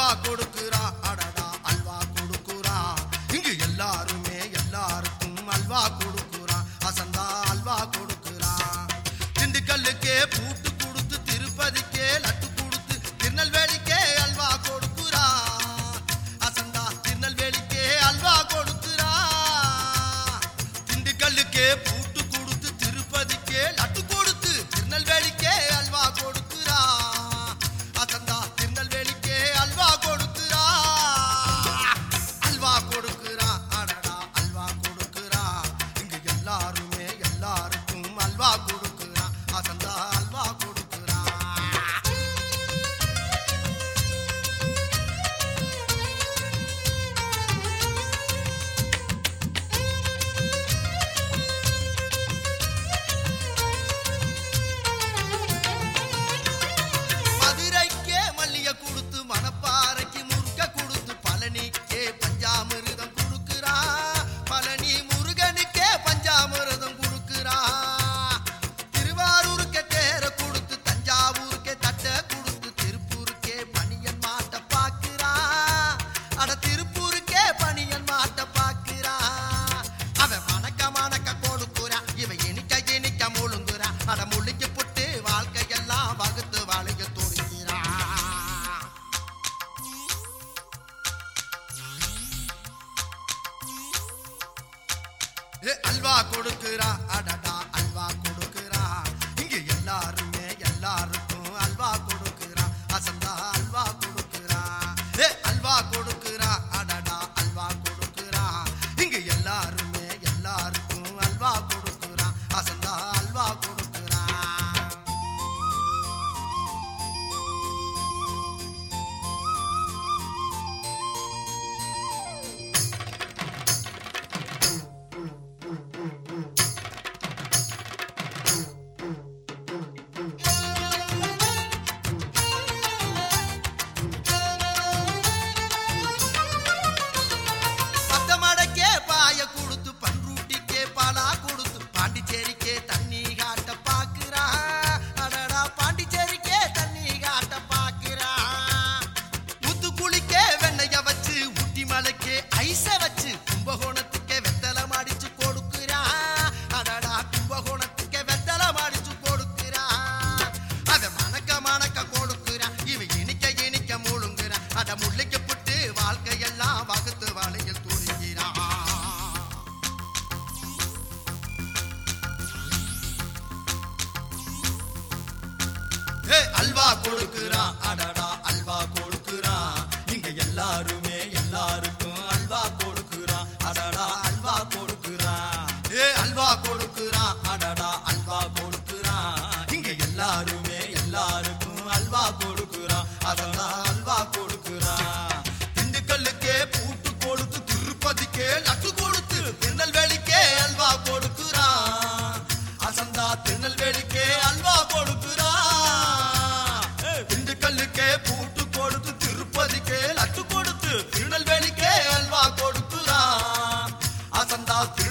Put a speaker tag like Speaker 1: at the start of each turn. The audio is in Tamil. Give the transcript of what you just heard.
Speaker 1: கொடுக்குறான் அடடா அல்வா கொடுக்குறான் இங்கு எல்லாருமே எல்லாருக்கும் அல்வா கொடுக்குறான் அசந்தா அல்வா கொடுக்குறான் திண்டுக்கல்லுக்கே பூட்டு கொடுத்து திருப்பதிக்கே லட்டு கொடுத்து திருநெல்வேலிக்கே அல்வா கொடுக்குறான் அசந்தா திருநெல்வேலிக்கே அல்வா கொடுக்குறான் திண்டுக்கல்லுக்கே பூட்டு கொடுத்து திருப்பதிக்கே லட்டு கொடுத்து திருநெல்வேலிக்கே அல்வா கொடுக்குறான் அசந்தா திருநெல்வேலிக்கே அல்வா கொடுக்குறான் அல்வா கொடுக்குறான் அடடா அல்வா கொடுக்குறான் இங்கு எல்லாருமே எல்லாருக்கும் அல்வா கொடுக்குறான் அசந்தா அல்வா கொடுக்குறான் மதுரைக்கே மல்லிகை கொடுத்து மணப்பாறைக்கு முருக கொடுத்து பழனிக்கே பஞ்சாமிருதம் கொடுக்குறான் பழனி முருகனுக்கே பஞ்சாமிருதம் கொடுக்குறான் திருவாரூருக்கே தேர கொடுத்து தஞ்சாவூருக்கே தட்டை கொடுத்து திருப்பூருக்கே பனியன் மாட்ட பாக்குறான் அட திருப்பூருக்கே பனியன் மாட்ட பாக்குறான் அவன் மணக்க மணக்க கொடுக்குறான் இவன் இனிக்க இனிக்க முழுங்குறான் அட முழுங்கி புட்டு வாழ்க்கையெல்லாம் வகுத்து வாழைய துணிக்கிறான் ஏ, அல்வா கொடுக்குறான் அடடா அல்வா கொடுக்குறான் இங்க எல்லாருமே எல்லாருக்கும் அல்வா கொடுக்குறான் அசந்தா அல்வா கொடுக்குறான் ஏ அல்வா கொடுக்குறான் அடடா அல்வா கொடுக்குறான் இங்க எல்லாருமே எல்லாருக்கும் அல்வா கொடுக்குறான் அசந்தா அல்வா கொடுக்குறான் பத்தமடைக்கே பாய கொடுத்து பன்ருட்டிக்கே பாலா கொடுத்து பாண்டிச்சேரிக்கே தண்ணி காட்ட பாக்குறான் அடடா பாண்டிச்சேரிக்கே தண்ணி காட்ட பாக்குறான் முத்துக்குளிக்கே வெண்ணைய வச்சு ஊட்டி மலைக்கே ஐச வச்சு கும்பகோணத்துக்கே வெத்தலை மாடிச்சு கொடுக்குறான் அடடா கும்பகோணத்துக்கே வெத்தலை மாடிச்சு கொடுக்குறான் அத மணக்க மணக்க கொடுக்குறான் இவன் இனிக்க இனிக்க முழுங்குறான் அட முள்ளைக்கு புட்டு வாழ்க்கையெல்லாம் வகுத்து வாழையில் துணிகிறான் ஏ அல்வா கொடுக்குறான் அடடா அல்வா கொடுக்குறான் இங்க எல்லாருமே எல்லாருக்கும் அல்வா கொடுக்குறான் அடடா அல்வா கொடுக்குறான் ஏ அல்வா கொடுக்குறான் அடடா அல்வா கொடுக்குறான் இங்க எல்லாருமே எல்லாருக்கும் அல்வா கொடுக்குறான் அடடா அல்வா கொடுக்குறான் திண்டுக்கல்லுக்கே பூட்டு கொடுத்து திருப்பதிக்கே லட்டு கொடுத்து திருநெல்வேலிக்கே அல்வா கொடுக்குறான் அசந்தா திருநெல்வேலிக்கே அல்வா கொடுக்குறான் திண்டுக்கல்லுக்கே பூட்டு கொடுத்து திருப்பதிக்கே லட்டு கொடுத்து திருநெல்வேலிக்கே அல்வா கொடுக்குறான் அசந்தா திரு